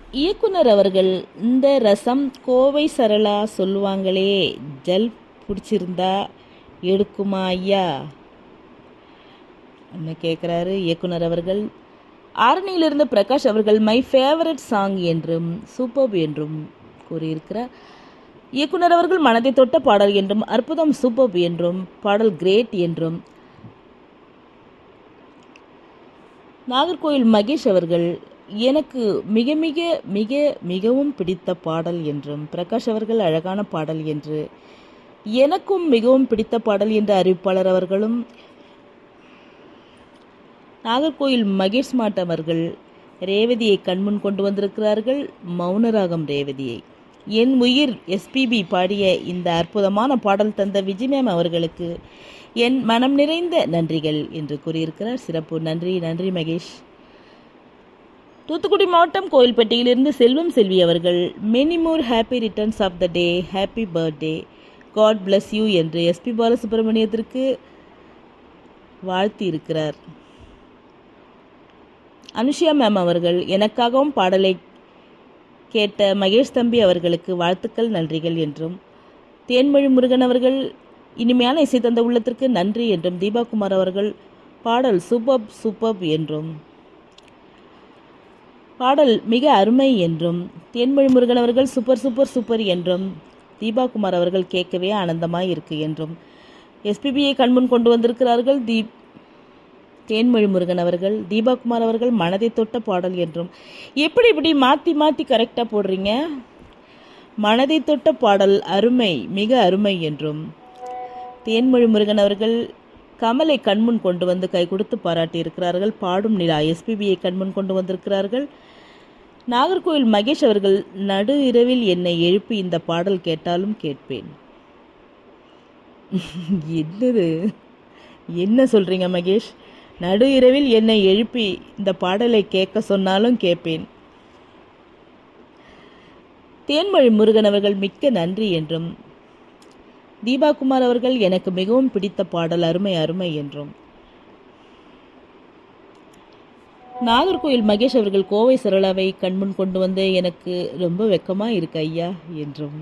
இயக்குனர் அவர்கள் இந்த ரசம் கோவை சரளா சொல்லுவாங்களே ஜல் பிடிச்சிருந்தா எடுக்குமா ஐயா என்ன கேட்குறாரு இயக்குனர் அவர்கள் ஆரணியிலிருந்து பிரகாஷ் அவர்கள் மை ஃபேவரட் சாங் என்றும் சூப்பர் என்றும் கூறியிருக்கிறார் இயக்குனர் அவர்கள் மனதை தொட்ட பாடல் என்றும் அற்புதம் சூப்பர் என்றும் பாடல் கிரேட் என்றும் நாகர்கோயில் மகேஷ் அவர்கள் எனக்கு மிக மிக மிக மிகவும் பிடித்த பாடல் என்றும் பிரகாஷ் அவர்கள் அழகான பாடல் என்று எனக்கும் மிகவும் பிடித்த பாடல் என்ற அறிவிப்பாளர் அவர்களும் நாகர்கோயில் மகேஷ் மாட் அவர்கள் ரேவதியை கண்முன் கொண்டு வந்திருக்கிறார்கள் மௌனராகம் ரேவதியை என் உயிர் எஸ்பிபி பாடிய இந்த அற்புதமான பாடல் தந்த விஜய் மேம் அவர்களுக்கு என் மனம் நிறைந்த நன்றிகள் என்று கூறியிருக்கிறார் சிறப்பு நன்றி நன்றி மகேஷ் தூத்துக்குடி மாவட்டம் கோயில்பட்டியிலிருந்து செல்வம் செல்வி அவர்கள் many more happy returns of the day happy birthday God bless you என்று எஸ்பி பாலசுப்ரமணியத்திற்கு வாழ்த்தி இருக்கிறார் அனுஷியா மேம் அவர்கள் எனக்காகவும் பாடலை கேட்ட மகேஷ் தம்பி அவர்களுக்கு வாழ்த்துக்கள் நன்றிகள் என்றும் தேன்மொழி முருகன் அவர்கள் இனிமையான இசை தந்த உள்ளத்திற்கு நன்றி என்றும் தீபாகுமார் அவர்கள் பாடல் சூப்பர் சூப்பர் என்றும் பாடல் மிக அருமை என்றும் தேன்மொழி முருகன் அவர்கள் சூப்பர் சூப்பர் சூப்பர் என்றும் தீபாகுமார் அவர்கள் கேட்கவே ஆனந்தமாய் இருக்கு என்றும் எஸ்பிபியை கண்முன் கொண்டு வந்திருக்கிறார்கள் தீப் தேன்மொழி முருகன் அவர்கள் தீபாகுமார் அவர்கள் மனதை தொட்ட பாடல் என்றும் எப்படி இப்படி மாற்றி மாற்றி கரெக்டாக போடுறீங்க மனதை தொட்ட பாடல் அருமை மிக அருமை என்றும் தேன்மொழி முருகன் அவர்கள் கமலை கண்முன் கொண்டு வந்து கை கொடுத்து பாராட்டியிருக்கிறார்கள் பாடும் நிலா எஸ்பிபியை கண்முன் கொண்டு வந்திருக்கிறார்கள் நாகர்கோவில் மகேஷ் அவர்கள் நடு இரவில் என்னை எழுப்பி இந்த பாடல் கேட்டாலும் கேட்பேன் என்னது என்ன சொல்றீங்க மகேஷ் நடு இரவில் என்னை எழுப்பி இந்த பாடலை கேட்க சொன்னாலும் கேட்பேன் தேன்மொழி முருகன் அவர்கள் மிக்க நன்றி என்றும் தீபாகுமார் அவர்கள் எனக்கு மிகவும் பிடித்த பாடல் அருமை அருமை என்றும் நாகர்கோயில் மகேஷ் அவர்கள் கோவை சரளாவை கண்முன் கொண்டு வந்து எனக்கு ரொம்ப வெக்கமா இருக்கு ஐயா என்றும்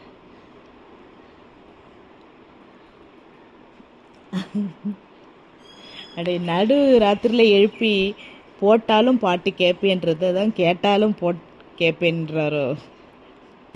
அடே நடு ராத்திரியில் எழுப்பி போட்டாலும் பாட்டு கேட்பேன்றதை தான் கேட்டாலும் போட் கேட்பேன்றாரோ